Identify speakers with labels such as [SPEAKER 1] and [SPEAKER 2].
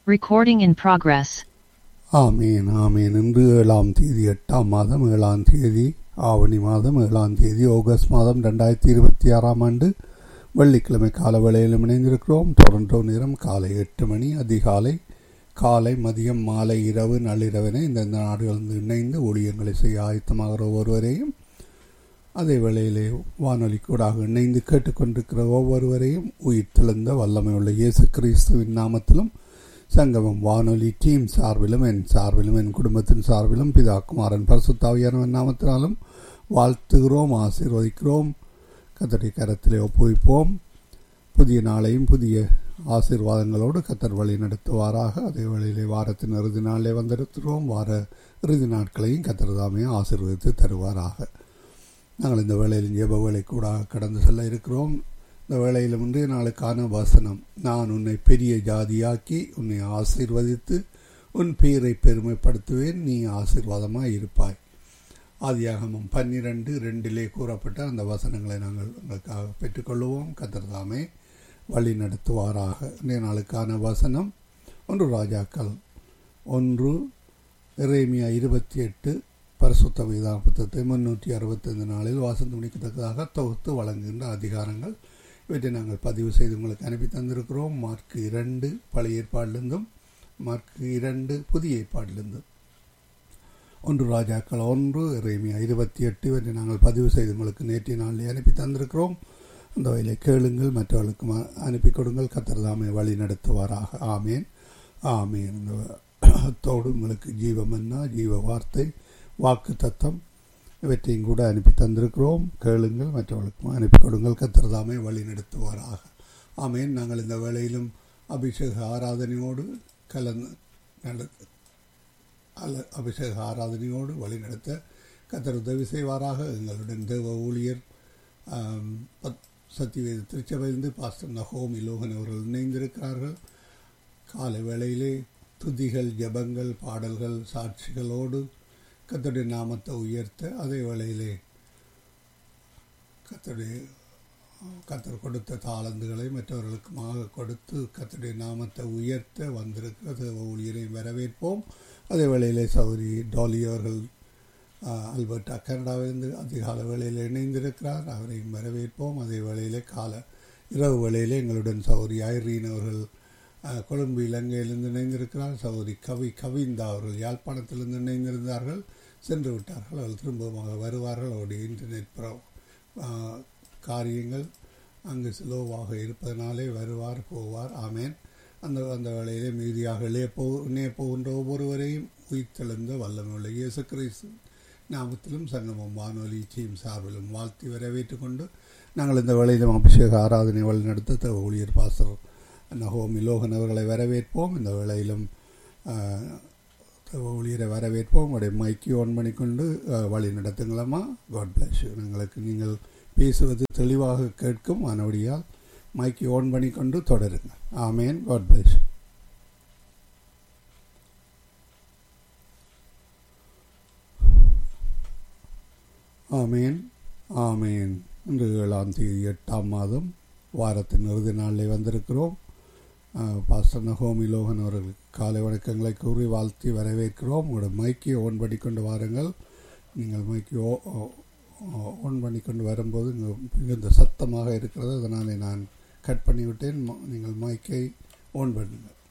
[SPEAKER 1] Recording in progress.
[SPEAKER 2] ஆமீன் ஆமீன் இன்று ஏழாம் தேதி எட்டாம் மாதம் ஏழாம் தேதி ஆவணி மாதம் ஏழாம் தேதி ஆகஸ்ட் மாதம் ரெண்டாயிரத்தி இருபத்தி ஆறாம் ஆண்டு வெள்ளிக்கிழமை கால வேளையிலும் இணைந்திருக்கிறோம் டொரண்டோ நேரம் காலை எட்டு மணி அதிகாலை காலை மதியம் மாலை இரவு நள்ளிரவென இந்தந்த நாடுகளிலிருந்து இணைந்து ஊழியங்களை செய்ய ஆயத்தமாகிற ஒருவரையும் அதே வேளையிலே வானொலி கூடாக இணைந்து கேட்டுக்கொண்டிருக்கிற ஒவ்வொருவரையும் உயிர் தெளிந்த வல்லமை உள்ள இயேசு கிறிஸ்துவின் நாமத்திலும் சங்கமம் வானொலி டீம் சார்பிலும் என் சார்பிலும் என் குடும்பத்தின் சார்பிலும் பிதா குமாரன் பரிசுத்தாவியானவன் நாமத்தினாலும் வாழ்த்துகிறோம் ஆசீர்வதிக்கிறோம் கத்தடி கரத்திலே ஒப்புவிப்போம் புதிய நாளையும் புதிய ஆசீர்வாதங்களோடு கத்தர் வழி நடத்துவாராக அதே வேளையிலே வாரத்தின் இறுதி நாளிலே வந்திருக்கிறோம் வார இறுதி நாட்களையும் கத்தர் தாமே ஆசீர்வதித்து தருவாராக நாங்கள் இந்த வேளையில் ஜெப வேலை கூட கடந்து செல்ல இருக்கிறோம் இந்த வேளையில் முந்தைய நாளுக்கான வசனம் நான் உன்னை பெரிய ஜாதியாக்கி உன்னை ஆசீர்வதித்து உன் பேரை பெருமைப்படுத்துவேன் நீ ஆசீர்வாதமாய் இருப்பாய் ஆதியாகமம் பன்னிரண்டு ரெண்டிலே கூறப்பட்ட அந்த வசனங்களை நாங்கள் உங்களுக்காக பெற்றுக்கொள்வோம் கத்திரதாமே வழி நடத்துவாராக இன்றைய நாளுக்கான வசனம் ஒன்று ராஜாக்கள் ஒன்று இறைமியா இருபத்தி எட்டு பரிசுத்த வேதா புத்தகத்தை முன்னூற்றி அறுபத்தைந்து நாளில் வாசந்து முடிக்கத்தக்கதாக தொகுத்து வழங்குகின்ற அதிகாரங்கள் இவற்றை நாங்கள் பதிவு செய்து உங்களுக்கு அனுப்பி தந்திருக்கிறோம் மார்க் இரண்டு பழைய ஏற்பாடிலிருந்தும் மார்க் இரண்டு புதிய ஏற்பாடிலிருந்தும் ஒன்று ராஜாக்கள் ஒன்று இறைமையா இருபத்தி எட்டு இவற்றை நாங்கள் பதிவு செய்து உங்களுக்கு நேற்றைய நாளில் அனுப்பி தந்திருக்கிறோம் அந்த வகையிலே கேளுங்கள் மற்றவர்களுக்கு அனுப்பி கொடுங்கள் கத்திரதாமை வழி நடத்துவாராக ஆமேன் ஆமேன் அத்தோடு உங்களுக்கு ஜீவமன்னா ஜீவ வார்த்தை வாக்கு தத்தம் இவற்றையும் கூட அனுப்பி தந்திருக்கிறோம் கேளுங்கள் மற்றவர்களுக்கும் அனுப்பி கொடுங்கள் கத்திரதாமே வழி நடத்துவாராக ஆமேன் நாங்கள் இந்த வேளையிலும் அபிஷேக ஆராதனையோடு கலந்து நடத்த அல்ல அபிஷேக ஆராதனையோடு வழி நடத்த கத்தர் உதவி செய்வாராக எங்களுடன் தேவ ஊழியர் சத்தியவேத திருச்சபையிலிருந்து பாஸ்டர் நகோம் இலோகன் அவர்கள் இணைந்திருக்கிறார்கள் காலை வேளையிலே துதிகள் ஜபங்கள் பாடல்கள் சாட்சிகளோடு கத்தருடைய நாமத்தை உயர்த்த அதே வேளையிலே கத்தருடைய கத்தர் கொடுத்த தாளந்துகளை மற்றவர்களுக்குமாக கொடுத்து கத்தருடைய நாமத்தை உயர்த்த வந்திருக்கிறது ஊழியரை வரவேற்போம் அதே வேளையிலே சௌரி டாலி அவர்கள் அல்பர்டா கனடாவிலிருந்து அதிகால வேளையில் இணைந்திருக்கிறார் அவரையும் வரவேற்போம் அதே வேளையிலே கால இரவு வேளையிலே எங்களுடன் சௌரி ஐரீன் அவர்கள் கொழும்பு இலங்கையிலிருந்து இணைந்திருக்கிறார் சௌரி கவி கவிந்தா அவர்கள் யாழ்ப்பாணத்திலிருந்து இணைந்திருந்தார்கள் சென்று விட்டார்கள் அவர்கள் திரும்பமாக வருவார்கள் அவருடைய இன்டர்நெட் ப்ரோ காரியங்கள் அங்கு ஸ்லோவாக இருப்பதனாலே வருவார் போவார் ஆமேன் அந்த அந்த வேளையிலே மீதியாக இளைய போ இணைய போகின்ற ஒவ்வொருவரையும் உயிர்த்தெழுந்த வல்லமையுள்ள இயேசு கிறிஸ்து நாமத்திலும் சங்கமம் வானொலி டீம் சார்பிலும் வாழ்த்தி வரவேற்று கொண்டு நாங்கள் இந்த வேளையிலும் அபிஷேக ஆராதனை வழி நடத்த ஊழியர் பாசர் நகோமி லோகன் அவர்களை வரவேற்போம் இந்த வேளையிலும் ஊழியரை வரவேற்போம் உங்களுடைய மைக்கை ஆன் பண்ணிக்கொண்டு வழி நடத்துங்களம்மா காட் பிளஸ் எங்களுக்கு நீங்கள் பேசுவது தெளிவாக கேட்கும் அதனுடையால் மைக்கை ஆன் பண்ணிக்கொண்டு தொடருங்கள் ஆமேன் காட் பிளஸ் ஆமேன் ஆமேன் இன்று ஏழாம் தேதி எட்டாம் மாதம் வாரத்தின் இறுதி நாளில் வந்திருக்கிறோம் பாஸ்டர் நகோமி லோகன் அவர்கள் காலை வணக்கங்களை கூறி வாழ்த்தி வரவேற்கிறோம் உங்களோட மைக்கை ஓன் பண்ணி கொண்டு வாருங்கள் நீங்கள் மைக்கை ஓன் பண்ணி கொண்டு வரும்போது மிகுந்த சத்தமாக இருக்கிறது அதனால் நான் கட் பண்ணிவிட்டேன் நீங்கள் மைக்கை ஓன் பண்ணுங்கள்